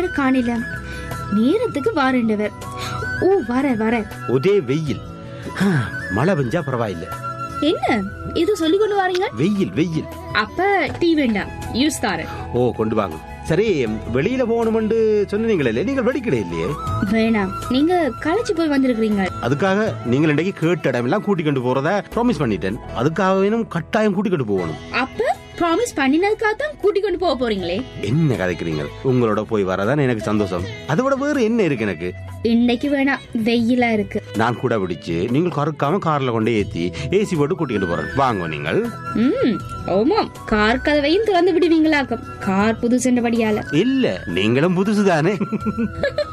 காணல நேரத்துக்கு வாரண்டவர் ஓ வர வர ஒரே வெயில் ஹா, மழை பெஞ்சா பரவாயில்ல என்ன இது சொல்லி கொண்டு வாரீங்க வெயில் வெயில் அப்ப டீ வேண்டாம் யூஸ் தாரேன் ஓ கொண்டு வாங்க சரி வெளியில போகணுமென்று சொன்னீங்களே நீங்கள் வெடிக்கடை இல்லையே வேணாம் நீங்க களைச்சு போய் வந்திருக்கிறீங்க அதுக்காக நீங்கள் இன்றைக்கு கேட்ட இடமெல்லாம் கூட்டி கொண்டு போறதா ப்ராமிஸ் பண்ணிட்டேன் அதுக்காக வேணும் கட்டாயம் கூட்டி கொண்டு போகணும் அப்ப ப்ராமிஸ் பண்ணினதுக்காக தான் கூட்டி கொண்டு போக போறீங்களே என்ன கதைக்கிறீங்க உங்களோட போய் வரதான் எனக்கு சந்தோஷம் அதை விட வேறு என்ன இருக்கு எனக்கு இன்னைக்கு வேணாம் வெயிலா இருக்கு நான் கூட பிடிச்சு நீங்கள் கறக்காம கார்ல கொண்டு ஏத்தி ஏசி போட்டு கூட்டிக்கிட்டு போறேன் வாங்க நீங்கள் ம் ஓமாம் கார் கதவையும் திறந்து விடுவீங்களாக்கும் கார் புது சென்றபடியால இல்ல நீங்களும் புதுசுதானே